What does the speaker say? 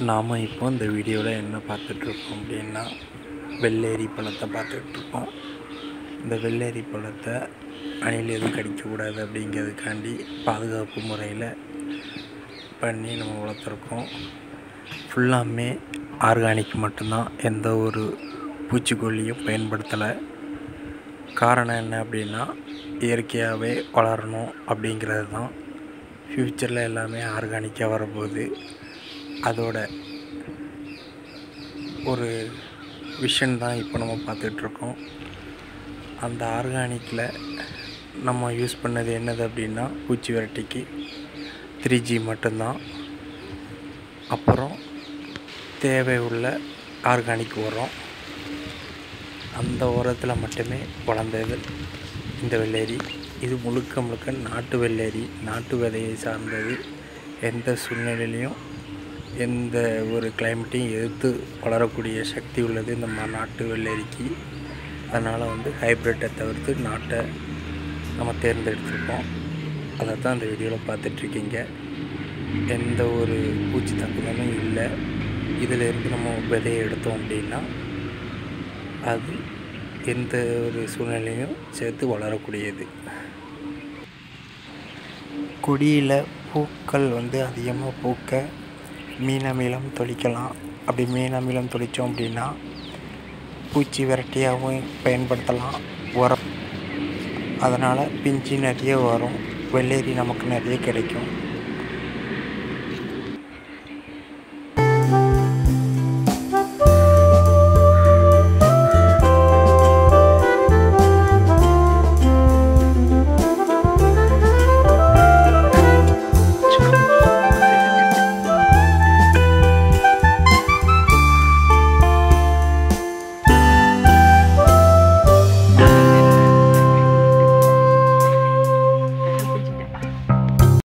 நாம் இப்போ இந்த வீடியோவில் என்ன பார்த்துட்ருக்கோம் அப்படின்னா வெள்ளேரி பழத்தை பார்த்துட்ருக்கோம் இந்த வெள்ளேரி பழத்தை அணில் எதுவும் கடிக்கக்கூடாது அப்படிங்கிறதுக்காண்டி பாதுகாப்பு முறையில் பண்ணி நம்ம வளர்த்துருக்கோம் ஃபுல்லாமே ஆர்கானிக் மட்டும்தான் எந்த ஒரு பூச்சிக்கொல்லியும் பயன்படுத்தலை காரணம் என்ன அப்படின்னா இயற்கையாகவே வளரணும் அப்படிங்கிறது தான் ஃப்யூச்சரில் எல்லாமே ஆர்கானிக்காக வரப்போகுது அதோட ஒரு விஷன் தான் இப்போ நம்ம பார்த்துட்ருக்கோம் அந்த ஆர்கானிக்கில் நம்ம யூஸ் பண்ணது என்னது அப்படின்னா பூச்சி விரட்டிக்கு த்ரீ ஜி மட்டும்தான் அப்புறம் தேவை உள்ள ஆர்கானிக் உரம் அந்த உரத்தில் மட்டுமே வளர்ந்தது இந்த வெள்ளேரி இது முழுக்க முழுக்க நாட்டு வெள்ளேரி நாட்டு விதையை சார்ந்தது எந்த சூழ்நிலையிலையும் எந்த ஒரு கிளைமேட்டையும் எதிர்த்து வளரக்கூடிய சக்தி உள்ளது இந்த மா நாட்டு வெள்ளரிக்கு அதனால் வந்து ஹைப்ரிட்டை தவிர்த்து நாட்டை நம்ம தேர்ந்தெடுத்திருக்கோம் அதை தான் இந்த வீடியோவில் பார்த்துட்ருக்கீங்க எந்த ஒரு பூச்சி தாக்குதலும் இல்லை இதிலேருந்து நம்ம விதையை எடுத்தோம் அப்படின்னா அது எந்த ஒரு சூழ்நிலையும் சேர்த்து வளரக்கூடியது கொடியில் பூக்கள் வந்து அதிகமாக பூக்க மீன் அமிலம் தொளிக்கலாம் அப்படி மீன் அமிலம் தொளித்தோம் அப்படின்னா பூச்சி விரட்டியாகவும் பயன்படுத்தலாம் உரம் அதனால் பிஞ்சு நிறைய வரும் வெள்ளேரி நமக்கு நிறைய கிடைக்கும்